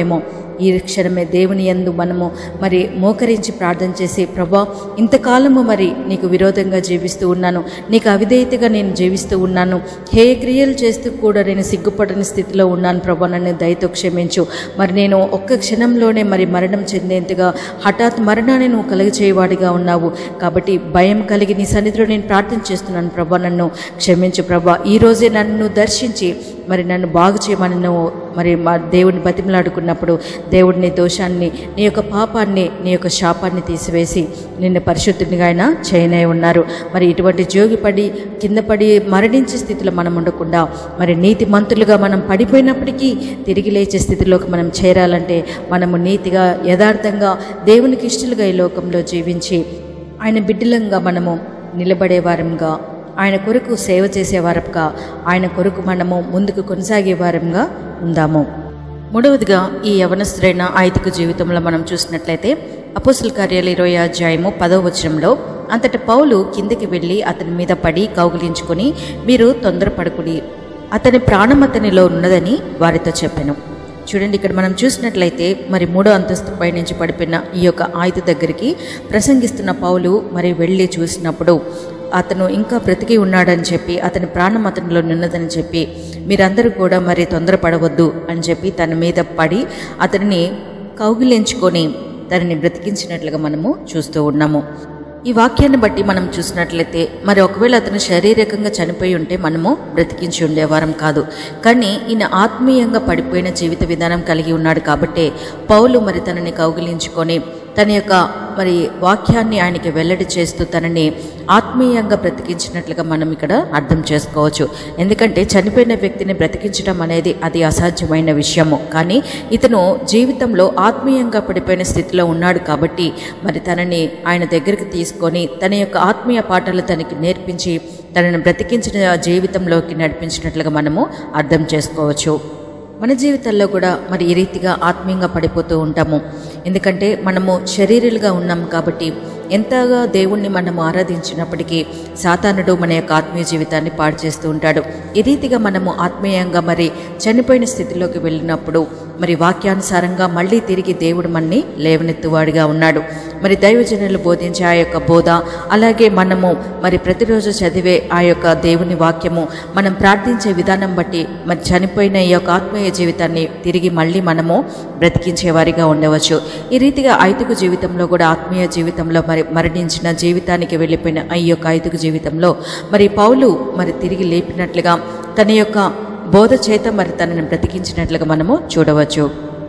ఈ క్షణమే దేవుని యందు మనము మరి మోకరించి ప్రార్థన చేసి ప్రభా ఇంతకాలము మరి నీకు విరోధంగా జీవిస్తూ ఉన్నాను నీకు అవిధేయతగా నేను జీవిస్తూ ఉన్నాను హే క్రియలు చేస్తూ కూడా నేను సిగ్గుపడని స్థితిలో ఉన్నాను ప్రభా నన్ను దయతో క్షమించు మరి నేను ఒక్క క్షణంలోనే మరి మరణం చెందేంతగా హఠాత్ మరణాన్ని నువ్వు కలుగచేయవాడిగా ఉన్నావు కాబట్టి భయం కలిగి నీ సన్నిధిలో నేను ప్రార్థన చేస్తున్నాను ప్రభా నన్ను క్షమించు ప్రభా ఈ రోజే నన్ను దర్శించి మరి నన్ను బాగు చేయమని నువ్వు మరి మా దేవుడిని బతిమలాడుకున్నప్పుడు దేవుడిని దోషాన్ని నీ యొక్క పాపాన్ని నీ యొక్క శాపాన్ని తీసివేసి నిన్ను పరిశుద్ధునిగా ఆయన చేయనే ఉన్నారు మరి ఇటువంటి జోగిపడి కింద పడి మరణించే స్థితిలో మనం ఉండకుండా మరి నీతి మంతులుగా మనం పడిపోయినప్పటికీ తిరిగి లేచే స్థితిలోకి మనం చేరాలంటే మనము నీతిగా యథార్థంగా దేవునికి ఇష్టలుగా ఈ లోకంలో జీవించి ఆయన బిడ్డలంగా మనము నిలబడే వారంగా ఆయన కొరకు సేవ చేసే వారంగా ఆయన కొరకు మనము ముందుకు కొనసాగే వారంగా ఉందాము మూడవదిగా ఈ యవనస్తుడైన ఐదుకు జీవితంలో మనం చూసినట్లయితే అపోసుల కార్యాలు ఇరవై అధ్యాయము పదవ వచనంలో అంతట పౌలు కిందికి వెళ్ళి అతని మీద పడి కౌగిలించుకొని మీరు తొందరపడుకుడి అతని ప్రాణం అతనిలో ఉన్నదని వారితో చెప్పాను చూడండి ఇక్కడ మనం చూసినట్లయితే మరి మూడో అంతస్తు పై నుంచి పడిపోయిన ఈ యొక్క ఆయుధ దగ్గరికి ప్రసంగిస్తున్న పౌలు మరి వెళ్ళి చూసినప్పుడు అతను ఇంకా బ్రతికి ఉన్నాడని చెప్పి అతని ప్రాణం అతనిలో నిన్నదని చెప్పి మీరందరూ కూడా మరి తొందరపడవద్దు అని చెప్పి తన మీద పడి అతనిని కౌగిలించుకొని తనని బ్రతికించినట్లుగా మనము చూస్తూ ఉన్నాము ఈ వాక్యాన్ని బట్టి మనం చూసినట్లయితే మరి ఒకవేళ అతను శారీరకంగా చనిపోయి ఉంటే మనము బ్రతికించి ఉండేవారం కాదు కానీ ఈయన ఆత్మీయంగా పడిపోయిన జీవిత విధానం కలిగి ఉన్నాడు కాబట్టే పౌలు మరి తనని కౌగిలించుకొని తన యొక్క మరి వాక్యాన్ని ఆయనకి వెల్లడి చేస్తూ తనని ఆత్మీయంగా బ్రతికించినట్లుగా మనం ఇక్కడ అర్థం చేసుకోవచ్చు ఎందుకంటే చనిపోయిన వ్యక్తిని బ్రతికించడం అనేది అది అసాధ్యమైన విషయము కానీ ఇతను జీవితంలో ఆత్మీయంగా పడిపోయిన స్థితిలో ఉన్నాడు కాబట్టి మరి తనని ఆయన దగ్గరికి తీసుకొని తన యొక్క ఆత్మీయ పాఠాలు తనకి నేర్పించి తనని బ్రతికించిన జీవితంలోకి నడిపించినట్లుగా మనము అర్థం చేసుకోవచ్చు మన జీవితాల్లో కూడా మరి ఈ రీతిగా ఆత్మీయంగా పడిపోతూ ఉంటాము ఎందుకంటే మనము శరీరులుగా ఉన్నాం కాబట్టి ఎంతగా దేవుణ్ణి మనము ఆరాధించినప్పటికీ సాతానుడు మన యొక్క ఆత్మీయ జీవితాన్ని పాడు చేస్తూ ఉంటాడు ఈ రీతిగా మనము ఆత్మీయంగా మరి చనిపోయిన స్థితిలోకి వెళ్ళినప్పుడు మరి వాక్యానుసారంగా మళ్ళీ తిరిగి దేవుడు మనని లేవనెత్తువాడిగా ఉన్నాడు మరి దైవజనులు బోధించే ఆ యొక్క బోధ అలాగే మనము మరి ప్రతిరోజు చదివే ఆ యొక్క దేవుని వాక్యము మనం ప్రార్థించే విధానం బట్టి మరి చనిపోయిన ఈ యొక్క ఆత్మీయ జీవితాన్ని తిరిగి మళ్ళీ మనము బ్రతికించే వారిగా ఉండవచ్చు ఈ రీతిగా ఐదుగు జీవితంలో కూడా ఆత్మీయ జీవితంలో మరి మరణించిన జీవితానికి వెళ్ళిపోయిన ఈ యొక్క ఐదుగు జీవితంలో మరి పౌలు మరి తిరిగి లేపినట్లుగా తన యొక్క బోధ చేత మరి తనని బ్రతికించినట్లుగా మనము చూడవచ్చు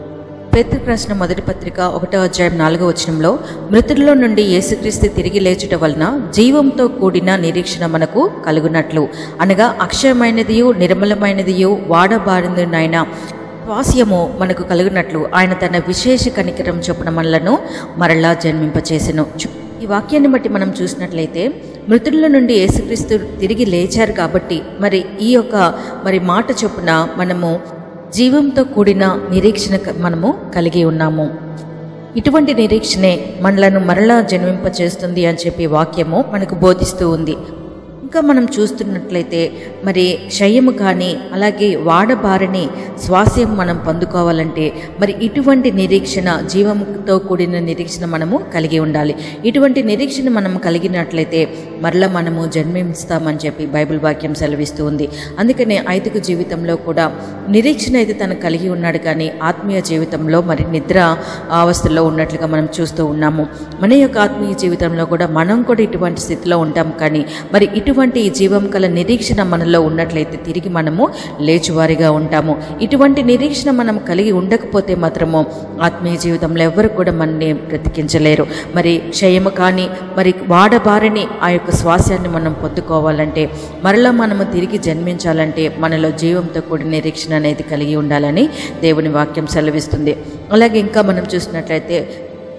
పేతురు రాసిన మొదటి పత్రిక ఒకటో అధ్యాయం నాలుగో వచనంలో మృతుల్లో నుండి యేసుక్రీస్తు తిరిగి లేచుట వలన జీవంతో కూడిన నిరీక్షణ మనకు కలుగునట్లు అనగా అక్షయమైనదియు నిర్మలమైనదియు వాడబారిందినైన స్వాస్యము మనకు కలుగునట్లు ఆయన తన విశేష కనికరం చొప్పున మనలను మరలా జన్మింపచేసెను చు- ఈ వాక్యాన్ని బట్టి మనం చూసినట్లయితే మృతుల నుండి యేసుక్రీస్తు తిరిగి లేచారు కాబట్టి మరి ఈ యొక్క మరి మాట చొప్పున మనము జీవంతో కూడిన నిరీక్షణ క- మనము కలిగి ఉన్నాము ఇటువంటి నిరీక్షణే మనలను మరలా జన్మింపచేస్తుంది అని చెప్పి వాక్యము మనకు బోధిస్తూ ఉంది ఇంకా మనం చూస్తున్నట్లయితే మరి క్షయము కానీ అలాగే వాడబారని స్వాస్యం మనం పొందుకోవాలంటే మరి ఇటువంటి నిరీక్షణ జీవంతో కూడిన నిరీక్షణ మనము కలిగి ఉండాలి ఇటువంటి నిరీక్షణ మనం కలిగినట్లయితే మరలా మనము జన్మిస్తామని చెప్పి బైబిల్ వాక్యం సెలవిస్తూ ఉంది అందుకనే ఐదుగు జీవితంలో కూడా నిరీక్షణ అయితే తను కలిగి ఉన్నాడు కానీ ఆత్మీయ జీవితంలో మరి నిద్ర అవస్థలో ఉన్నట్లుగా మనం చూస్తూ ఉన్నాము మన యొక్క ఆత్మీయ జీవితంలో కూడా మనం కూడా ఇటువంటి స్థితిలో ఉంటాం కానీ మరి ఇటువంటి జీవం కల నిరీక్షణ మనలో ఉన్నట్లయితే తిరిగి మనము లేచువారిగా ఉంటాము ఇటువంటి నిరీక్షణ మనం కలిగి ఉండకపోతే మాత్రము ఆత్మీయ జీవితంలో ఎవరు కూడా మనని బ్రతికించలేరు మరి క్షయము కానీ మరి వాడబారిని ఆ యొక్క శ్వాసాన్ని మనం పొందుకోవాలంటే మరలా మనము తిరిగి జన్మించాలంటే మనలో జీవంతో కూడిన నిరీక్షణ అనేది కలిగి ఉండాలని దేవుని వాక్యం సెలవిస్తుంది అలాగే ఇంకా మనం చూసినట్లయితే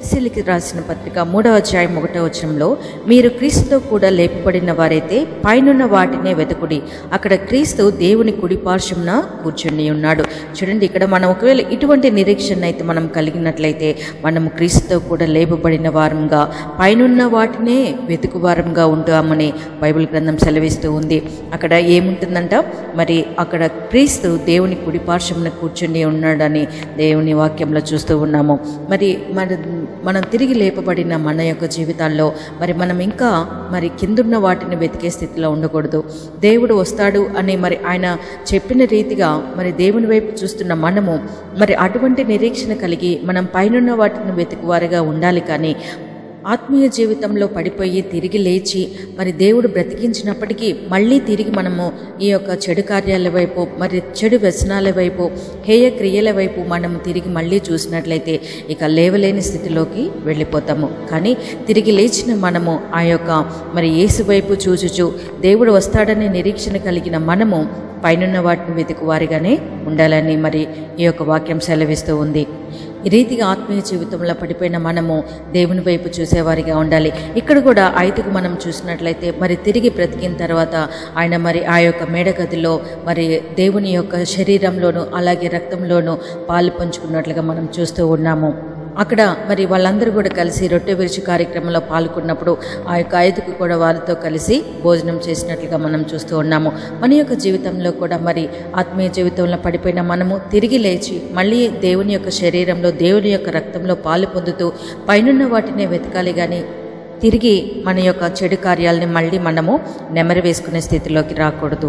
ఎఫ్సిలికి రాసిన పత్రిక మూడవ అధ్యాయం ఒకటో వచనంలో మీరు క్రీస్తుతో కూడా లేపబడిన వారైతే పైనున్న వాటినే వెతుకుడి అక్కడ క్రీస్తు దేవుని కుడి పార్శ్వమున కూర్చుని ఉన్నాడు చూడండి ఇక్కడ మనం ఒకవేళ ఇటువంటి నిరీక్షణ అయితే మనం కలిగినట్లయితే మనము క్రీస్తుతో కూడా లేపబడిన వారంగా పైనున్న వాటినే వెతుకు వారంగా ఉంటామని బైబిల్ గ్రంథం సెలవిస్తూ ఉంది అక్కడ ఏముంటుందంట మరి అక్కడ క్రీస్తు దేవుని కుడి పార్శ్వమున కూర్చుని ఉన్నాడని దేవుని వాక్యంలో చూస్తూ ఉన్నాము మరి మన మనం తిరిగి లేపబడిన మన యొక్క జీవితాల్లో మరి మనం ఇంకా మరి కిందున్న వాటిని వెతికే స్థితిలో ఉండకూడదు దేవుడు వస్తాడు అని మరి ఆయన చెప్పిన రీతిగా మరి దేవుని వైపు చూస్తున్న మనము మరి అటువంటి నిరీక్షణ కలిగి మనం పైనున్న వాటిని వెతుకువారుగా ఉండాలి కానీ ఆత్మీయ జీవితంలో పడిపోయి తిరిగి లేచి మరి దేవుడు బ్రతికించినప్పటికీ మళ్ళీ తిరిగి మనము ఈ యొక్క చెడు కార్యాల వైపు మరి చెడు వ్యసనాల వైపు హేయ క్రియల వైపు మనము తిరిగి మళ్ళీ చూసినట్లయితే ఇక లేవలేని స్థితిలోకి వెళ్ళిపోతాము కానీ తిరిగి లేచిన మనము ఆ యొక్క మరి యేసు వైపు చూచుచు దేవుడు వస్తాడనే నిరీక్షణ కలిగిన మనము పైనున్న వాటిని వెతుకువారిగానే ఉండాలని మరి ఈ యొక్క వాక్యం సెలవిస్తూ ఉంది ఈ రీతిగా ఆత్మీయ జీవితంలో పడిపోయిన మనము దేవుని వైపు చూసేవారిగా ఉండాలి ఇక్కడ కూడా ఐదుకు మనం చూసినట్లయితే మరి తిరిగి బ్రతికిన తర్వాత ఆయన మరి ఆ యొక్క మేడగదిలో మరి దేవుని యొక్క శరీరంలోను అలాగే రక్తంలోను పాలు పంచుకున్నట్లుగా మనం చూస్తూ ఉన్నాము అక్కడ మరి వాళ్ళందరూ కూడా కలిసి రొట్టె విరుచు కార్యక్రమంలో పాల్గొన్నప్పుడు ఆ యొక్క ఐదుకు కూడా వారితో కలిసి భోజనం చేసినట్లుగా మనం చూస్తూ ఉన్నాము మన యొక్క జీవితంలో కూడా మరి ఆత్మీయ జీవితంలో పడిపోయిన మనము తిరిగి లేచి మళ్ళీ దేవుని యొక్క శరీరంలో దేవుని యొక్క రక్తంలో పాలు పొందుతూ పైనున్న వాటినే వెతకాలి కానీ తిరిగి మన యొక్క చెడు కార్యాలని మళ్ళీ మనము నెమరు వేసుకునే స్థితిలోకి రాకూడదు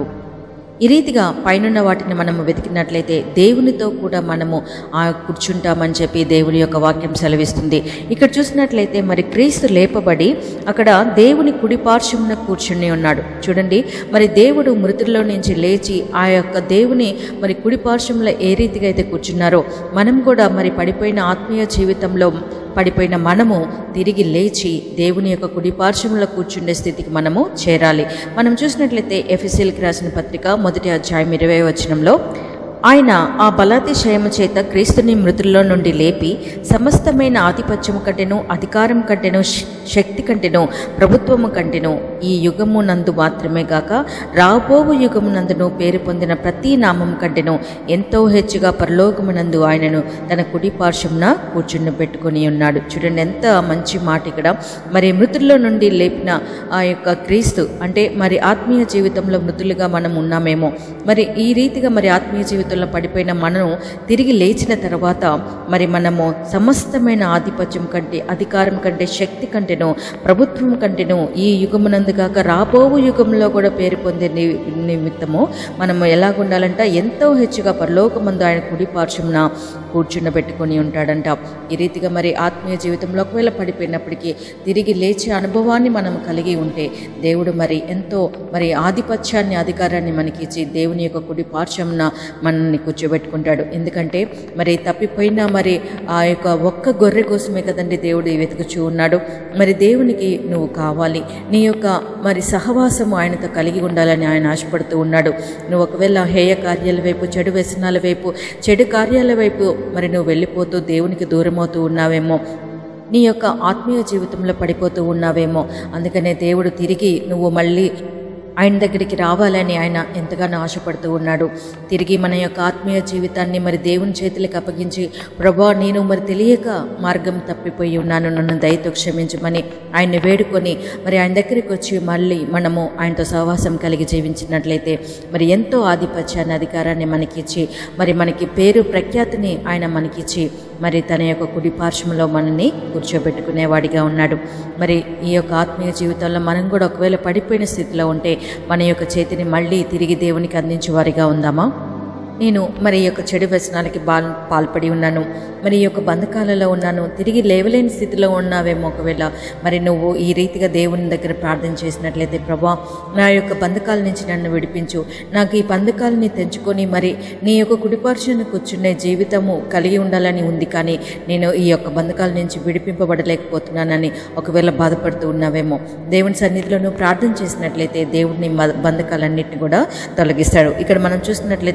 ఈ రీతిగా పైనున్న వాటిని మనము వెతికినట్లయితే దేవునితో కూడా మనము ఆ కూర్చుంటామని చెప్పి దేవుని యొక్క వాక్యం సెలవిస్తుంది ఇక్కడ చూసినట్లయితే మరి క్రీస్తు లేపబడి అక్కడ దేవుని కుడి పార్శ్వమున కూర్చుని ఉన్నాడు చూడండి మరి దేవుడు మృతుల్లో నుంచి లేచి ఆ యొక్క దేవుని మరి కుడి పార్శ్వంలో ఏ రీతిగా అయితే కూర్చున్నారో మనం కూడా మరి పడిపోయిన ఆత్మీయ జీవితంలో పడిపోయిన మనము తిరిగి లేచి దేవుని యొక్క కుడి పార్శ్వంలో కూర్చుండే స్థితికి మనము చేరాలి మనం చూసినట్లయితే ఎఫ్ఎస్ఎల్కి రాసిన పత్రిక మొదటి అధ్యాయం ఇరవై వచనంలో ఆయన ఆ బలాతిశయము చేత క్రీస్తుని మృతుల్లో నుండి లేపి సమస్తమైన ఆధిపత్యము కంటెను అధికారం కంటెను శ- శక్తి కంటెను ప్రభుత్వము కంటెను ఈ యుగము నందు మాత్రమే గాక రాబోవు యుగమునందును పేరు పొందిన ప్రతి నామం కంటెను ఎంతో హెచ్చుగా పరలోకమునందు ఆయనను తన కుడి పార్శ్వమున కూర్చుని పెట్టుకొని ఉన్నాడు చూడండి ఎంత మంచి మాట ఇక్కడ మరి మృతుల్లో నుండి లేపిన ఆ యొక్క క్రీస్తు అంటే మరి ఆత్మీయ జీవితంలో మృతులుగా మనం ఉన్నామేమో మరి ఈ రీతిగా మరి ఆత్మీయ జీవితంలో పడిపోయిన మనం తిరిగి లేచిన తర్వాత మరి మనము సమస్తమైన ఆధిపత్యం కంటే అధికారం కంటే శక్తి కంటేనో ప్రభుత్వం కంటేనో ఈ యుగమునందు కాక రాబోవు యుగంలో కూడా పేరు పొందే ని- నిమిత్తము మనము ఎలాగుండాలంట ఎంతో హెచ్చుగా పరలోకమందు ఆయన కుడి పార్శ్వమున కూర్చుండబెట్టుకొని ఉంటాడంట ఈ రీతిగా మరి ఆత్మీయ జీవితంలో ఒకవేళ పడిపోయినప్పటికీ తిరిగి లేచే అనుభవాన్ని మనం కలిగి ఉంటే దేవుడు మరి ఎంతో మరి ఆధిపత్యాన్ని అధికారాన్ని మనకి ఇచ్చి దేవుని యొక్క కుడి పార్శ్వమున మనల్ని కూర్చోబెట్టుకుంటాడు ఎందుకంటే మరి తప్పిపోయిన మరి ఆ యొక్క ఒక్క గొర్రె కోసమే కదండి దేవుడు వెతుకుచూ ఉన్నాడు మరి దేవునికి నువ్వు కావాలి నీ యొక్క మరి సహవాసము ఆయనతో కలిగి ఉండాలని ఆయన ఆశపడుతూ ఉన్నాడు నువ్వు ఒకవేళ హేయ కార్యాల వైపు చెడు వ్యసనాల వైపు చెడు కార్యాల వైపు మరి నువ్వు వెళ్ళిపోతూ దేవునికి దూరమవుతూ ఉన్నావేమో నీ యొక్క ఆత్మీయ జీవితంలో పడిపోతూ ఉన్నావేమో అందుకనే దేవుడు తిరిగి నువ్వు మళ్ళీ ఆయన దగ్గరికి రావాలని ఆయన ఎంతగానో ఆశపడుతూ ఉన్నాడు తిరిగి మన యొక్క ఆత్మీయ జీవితాన్ని మరి దేవుని చేతులకు అప్పగించి ప్రభా నేను మరి తెలియక మార్గం తప్పిపోయి ఉన్నాను నన్ను దయతో క్షమించమని ఆయన్ని వేడుకొని మరి ఆయన దగ్గరికి వచ్చి మళ్ళీ మనము ఆయనతో సహవాసం కలిగి జీవించినట్లయితే మరి ఎంతో ఆధిపత్యాన్ని అధికారాన్ని మనకిచ్చి మరి మనకి పేరు ప్రఖ్యాతిని ఆయన మనకిచ్చి మరి తన యొక్క కుడి పార్శ్వంలో మనల్ని కూర్చోబెట్టుకునేవాడిగా ఉన్నాడు మరి ఈ యొక్క ఆత్మీయ జీవితంలో మనం కూడా ఒకవేళ పడిపోయిన స్థితిలో ఉంటే మన యొక్క చేతిని మళ్ళీ తిరిగి దేవునికి అందించే వారిగా ఉందామా నేను మరి ఈ యొక్క చెడు వ్యసనాలకి బాల్ పాల్పడి ఉన్నాను మరి ఈ యొక్క బంధకాలలో ఉన్నాను తిరిగి లేవలేని స్థితిలో ఉన్నావేమో ఒకవేళ మరి నువ్వు ఈ రీతిగా దేవుని దగ్గర ప్రార్థన చేసినట్లయితే ప్రభా నా యొక్క బంధకాల నుంచి నన్ను విడిపించు నాకు ఈ బంధకాలని తెంచుకొని మరి నీ యొక్క కుడిపార్శ్వను కూర్చునే జీవితము కలిగి ఉండాలని ఉంది కానీ నేను ఈ యొక్క బంధకాల నుంచి విడిపింపబడలేకపోతున్నానని ఒకవేళ బాధపడుతూ ఉన్నావేమో దేవుని సన్నిధిలో నువ్వు ప్రార్థన చేసినట్లయితే దేవుడిని మ- బంధకాలన్నింటినీ కూడా తొలగిస్తాడు ఇక్కడ మనం చూసినట్లయితే అపోస్తుల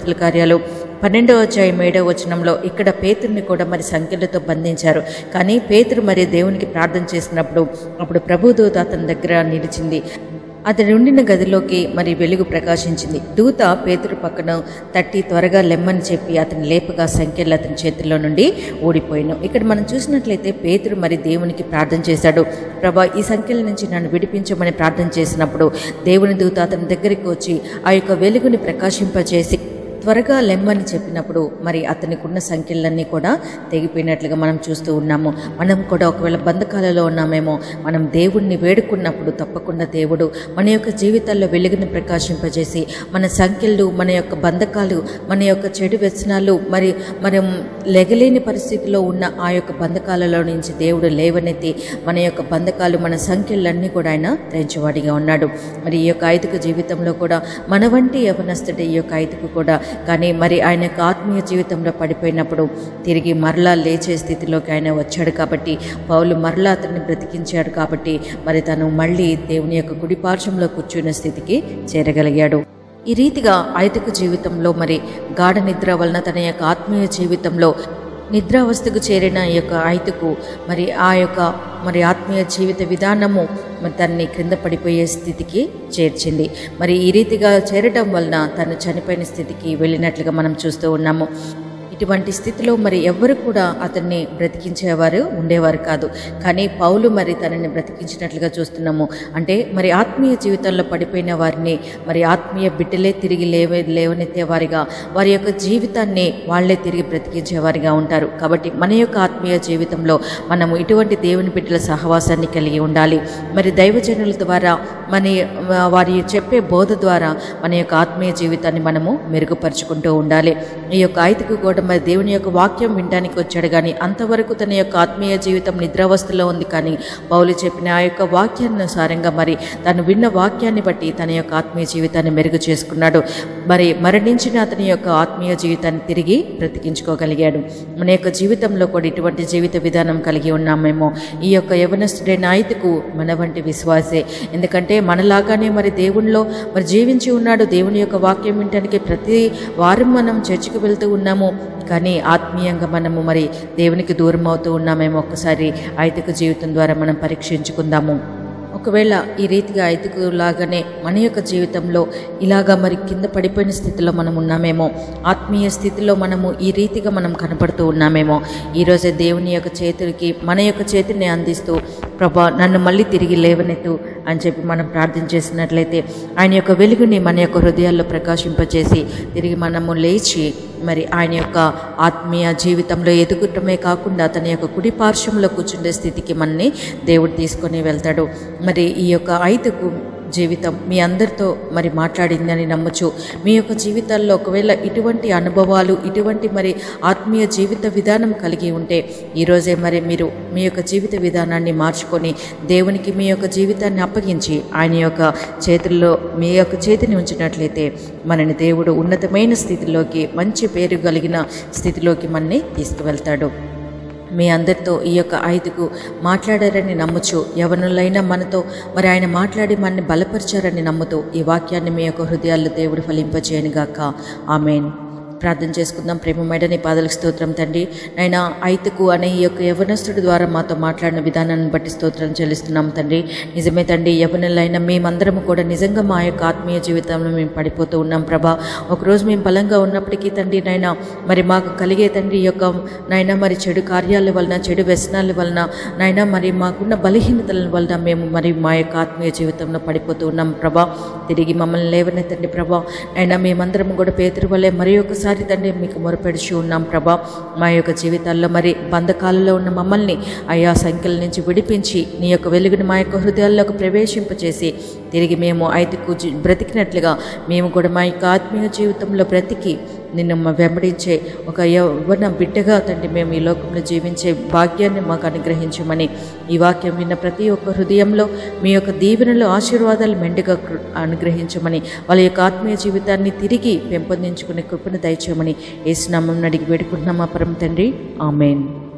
అపోస్తుల కార్యాలు పన్నెండవ అధ్యాయం ఏడవ వచనంలో ఇక్కడ పేతుర్ని కూడా మరి సంఖ్యలతో బంధించారు కానీ పేతురు మరి దేవునికి ప్రార్థన చేసినప్పుడు అప్పుడు ప్రభుదూత అతని దగ్గర నిలిచింది అతడి ఉండిన గదిలోకి మరి వెలుగు ప్రకాశించింది దూత పేతురు పక్కన తట్టి త్వరగా లెమ్మని చెప్పి అతని లేపగా సంఖ్యలు అతని చేతుల్లో నుండి ఓడిపోయాను ఇక్కడ మనం చూసినట్లయితే పేతురు మరి దేవునికి ప్రార్థన చేశాడు ప్రభా ఈ సంఖ్యల నుంచి నన్ను విడిపించమని ప్రార్థన చేసినప్పుడు దేవుని దూత అతని దగ్గరికి వచ్చి ఆ యొక్క వెలుగుని ప్రకాశింపచేసి త్వరగా లెమ్మని చెప్పినప్పుడు మరి అతనికి ఉన్న సంఖ్యలన్నీ కూడా తెగిపోయినట్లుగా మనం చూస్తూ ఉన్నాము మనం కూడా ఒకవేళ బంధకాలలో ఉన్నామేమో మనం దేవుణ్ణి వేడుకున్నప్పుడు తప్పకుండా దేవుడు మన యొక్క జీవితాల్లో వెలుగుని ప్రకాశింపజేసి మన సంఖ్యలు మన యొక్క బంధకాలు మన యొక్క చెడు వ్యసనాలు మరి మనం లెగలేని పరిస్థితిలో ఉన్న ఆ యొక్క బంధకాలలో నుంచి దేవుడు లేవనెత్తి మన యొక్క బంధకాలు మన సంఖ్యలన్నీ కూడా ఆయన తెంచేవాడిగా ఉన్నాడు మరి ఈ యొక్క ఐదుకు జీవితంలో కూడా మన వంటి యవనస్తుడి ఈ యొక్క ఐదుకు కూడా కానీ మరి ఆయన యొక్క ఆత్మీయ జీవితంలో పడిపోయినప్పుడు తిరిగి మరలా లేచే స్థితిలోకి ఆయన వచ్చాడు కాబట్టి పౌలు మరలా అతన్ని బ్రతికించాడు కాబట్టి మరి తను మళ్ళీ దేవుని యొక్క కుడి పార్శ్వంలో కూర్చున్న స్థితికి చేరగలిగాడు ఈ రీతిగా ఐదుకు జీవితంలో మరి గాఢ నిద్ర వలన తన యొక్క ఆత్మీయ జీవితంలో నిద్రావస్థకు చేరిన ఈ యొక్క ఐతుకు మరి ఆ యొక్క మరి ఆత్మీయ జీవిత విధానము మరి తనని క్రింద పడిపోయే స్థితికి చేర్చింది మరి ఈ రీతిగా చేరటం వలన తను చనిపోయిన స్థితికి వెళ్ళినట్లుగా మనం చూస్తూ ఉన్నాము ఇటువంటి స్థితిలో మరి ఎవ్వరు కూడా అతన్ని బ్రతికించేవారు ఉండేవారు కాదు కానీ పౌలు మరి తనని బ్రతికించినట్లుగా చూస్తున్నాము అంటే మరి ఆత్మీయ జీవితంలో పడిపోయిన వారిని మరి ఆత్మీయ బిడ్డలే తిరిగి లేవ లేవనెత్తేవారిగా వారి యొక్క జీవితాన్ని వాళ్ళే తిరిగి బ్రతికించేవారిగా ఉంటారు కాబట్టి మన యొక్క ఆత్మీయ జీవితంలో మనము ఇటువంటి దేవుని బిడ్డల సహవాసాన్ని కలిగి ఉండాలి మరి దైవజనుల ద్వారా మన వారి చెప్పే బోధ ద్వారా మన యొక్క ఆత్మీయ జీవితాన్ని మనము మెరుగుపరుచుకుంటూ ఉండాలి ఈ యొక్క ఐదుకు కూడా మరి దేవుని యొక్క వాక్యం వినడానికి వచ్చాడు కానీ అంతవరకు తన యొక్క ఆత్మీయ జీవితం నిద్రావస్థలో ఉంది కానీ పౌలు చెప్పిన ఆ యొక్క వాక్యానుసారంగా మరి తను విన్న వాక్యాన్ని బట్టి తన యొక్క ఆత్మీయ జీవితాన్ని మెరుగు చేసుకున్నాడు మరి మరణించిన అతని యొక్క ఆత్మీయ జీవితాన్ని తిరిగి బ్రతికించుకోగలిగాడు మన యొక్క జీవితంలో కూడా ఇటువంటి జీవిత విధానం కలిగి ఉన్నామేమో ఈ యొక్క యవనస్తుడైన ఐదుకు మన వంటి విశ్వాసే ఎందుకంటే మనలాగానే మరి దేవునిలో మరి జీవించి ఉన్నాడు దేవుని యొక్క వాక్యం వినటానికి ప్రతి వారం మనం చర్చికి వెళ్తూ ఉన్నాము కానీ ఆత్మీయంగా మనము మరి దేవునికి దూరం అవుతూ ఉన్నామేమో ఒక్కసారి ఐతిక జీవితం ద్వారా మనం పరీక్షించుకుందాము ఒకవేళ ఈ రీతిగా ఐదుగు లాగానే మన యొక్క జీవితంలో ఇలాగా మరి కింద పడిపోయిన స్థితిలో మనం ఉన్నామేమో ఆత్మీయ స్థితిలో మనము ఈ రీతిగా మనం కనపడుతూ ఉన్నామేమో ఈరోజే దేవుని యొక్క చేతులకి మన యొక్క చేతిని అందిస్తూ ప్రభా నన్ను మళ్ళీ తిరిగి లేవనెత్తు అని చెప్పి మనం ప్రార్థన చేసినట్లయితే ఆయన యొక్క వెలుగుని మన యొక్క హృదయాల్లో ప్రకాశింపచేసి తిరిగి మనము లేచి మరి ఆయన యొక్క ఆత్మీయ జీవితంలో ఎదుగుటమే కాకుండా తన యొక్క కుడి పార్శ్వంలో కూర్చుండే స్థితికి మనని దేవుడు తీసుకొని వెళ్తాడు మరి ఈ యొక్క ఐదుకు జీవితం మీ అందరితో మరి మాట్లాడిందని నమ్మచ్చు మీ యొక్క జీవితాల్లో ఒకవేళ ఇటువంటి అనుభవాలు ఇటువంటి మరి ఆత్మీయ జీవిత విధానం కలిగి ఉంటే ఈరోజే మరి మీరు మీ యొక్క జీవిత విధానాన్ని మార్చుకొని దేవునికి మీ యొక్క జీవితాన్ని అప్పగించి ఆయన యొక్క చేతుల్లో మీ యొక్క చేతిని ఉంచినట్లయితే మనని దేవుడు ఉన్నతమైన స్థితిలోకి మంచి పేరు కలిగిన స్థితిలోకి మనని తీసుకువెళ్తాడు మీ అందరితో ఈ యొక్క ఐదుకు మాట్లాడారని నమ్ముచు ఎవరినైనా మనతో మరి ఆయన మాట్లాడి మనని బలపరిచారని నమ్ముతూ ఈ వాక్యాన్ని మీ యొక్క హృదయాల్లో దేవుడు ఫలింపజేయను గాక ఆమెన్ ప్రార్థన చేసుకుందాం ప్రేమమైన నీ పాదలకు స్తోత్రం తండ్రి నైనా ఐతుకు అనే ఈ యొక్క యవనస్తుడి ద్వారా మాతో మాట్లాడిన విధానాన్ని బట్టి స్తోత్రం చెల్లిస్తున్నాం తండ్రి నిజమే తండ్రి యవనులైన మేమందరము కూడా నిజంగా మా యొక్క ఆత్మీయ జీవితంలో మేము పడిపోతూ ఉన్నాం ప్రభా ఒకరోజు మేము బలంగా ఉన్నప్పటికీ తండ్రి నైనా మరి మాకు కలిగే తండ్రి ఈ యొక్క నైనా మరి చెడు కార్యాల వలన చెడు వ్యసనాల వలన నైనా మరి మాకున్న బలహీనతల వలన మేము మరి మా యొక్క ఆత్మీయ జీవితంలో పడిపోతూ ఉన్నాం ప్రభా తిరిగి మమ్మల్ని లేవనెత్తండి ప్రభా అయినా మేమందరం కూడా పేదరి వల్లే మరి ఒకసారి తండ్రి మీకు మొరపెడుచు ఉన్నాం ప్రభా మా యొక్క జీవితాల్లో మరి బంధకాలలో ఉన్న మమ్మల్ని ఆయా సంఖ్యల నుంచి విడిపించి నీ యొక్క వెలుగుని మా యొక్క హృదయాల్లోకి ప్రవేశింపచేసి తిరిగి మేము ఐదుకు జీ- బ్రతికినట్లుగా మేము కూడా మా యొక్క ఆత్మీయ జీవితంలో బ్రతికి నిన్ను మ- వెంబడించే ఒక యవ్వన బిడ్డగా తండ్రి మేము ఈ లోకంలో జీవించే భాగ్యాన్ని మాకు అనుగ్రహించమని ఈ వాక్యం విన్న ప్రతి ఒక్క హృదయంలో మీ యొక్క దీవెనలు ఆశీర్వాదాలు మెండుగా కృ- అనుగ్రహించమని వాళ్ళ యొక్క ఆత్మీయ జీవితాన్ని తిరిగి పెంపొందించుకునే కృపను దయచేయమని ఏసునామం అడిగి వేడుకుంటున్నాం మా పరమ తండ్రి ఆమెన్